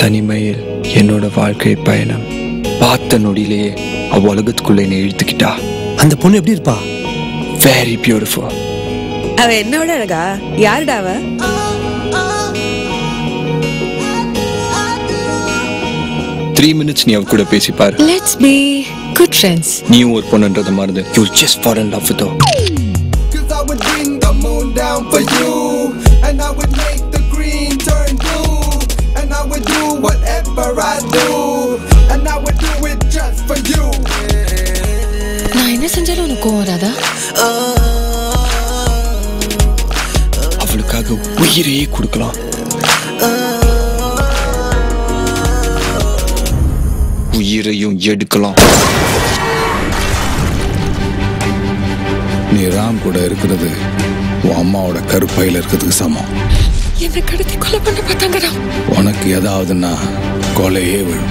தனிமையில் என்னோட வாழ்க்கை பயணம் பார்த்த நொடியிலேயே அவ உலகத்துக்குள்ள என்னை இழுத்துக்கிட்டா அந்த பொண்ணு எப்படி இருப்பா வெரி பியூட்டிஃபுல் அவ என்னோட அழகா யாருடா அவ த்ரீ மினிட்ஸ் நீ அவ கூட பேசி பாரு லெட்ஸ் பி குட் ஃப்ரெண்ட்ஸ் நீயும் ஒரு பொண்ணுன்றத மறந்து you just fall in love with Cause I would bring the moon down for you. And I would make the green turn blue. And I would do whatever I do. And I would do it just for you. நான் என்ன செஞ்சாலும் உனக்கு கோவம் வராதா அவளுக்காக உயிரையே கொடுக்கலாம் உயிரையும் எடுக்கலாம் நீ ராம் கூட இருக்கிறது உன் அம்மாவோட கருப்பையில் இருக்கிறதுக்கு சமம் என்னை கடத்தி கொலை பண்ண பார்த்தாங்கடா உனக்கு ஏதாவதுன்னா கொலையே விழும்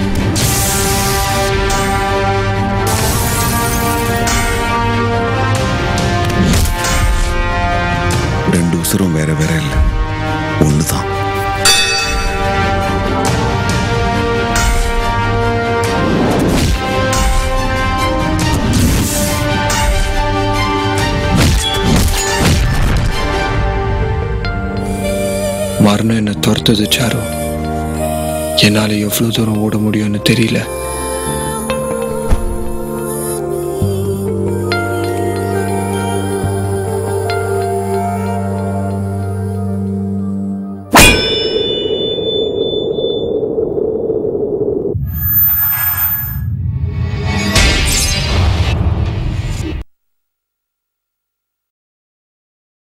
ரெண்டு உசுரும் வேற வேற இல்லை ஒன்று தான் மரணம் என்ன துரத்துது சாரு என்னால எவ்வளவு தூரம் ஓட முடியும்னு தெரியல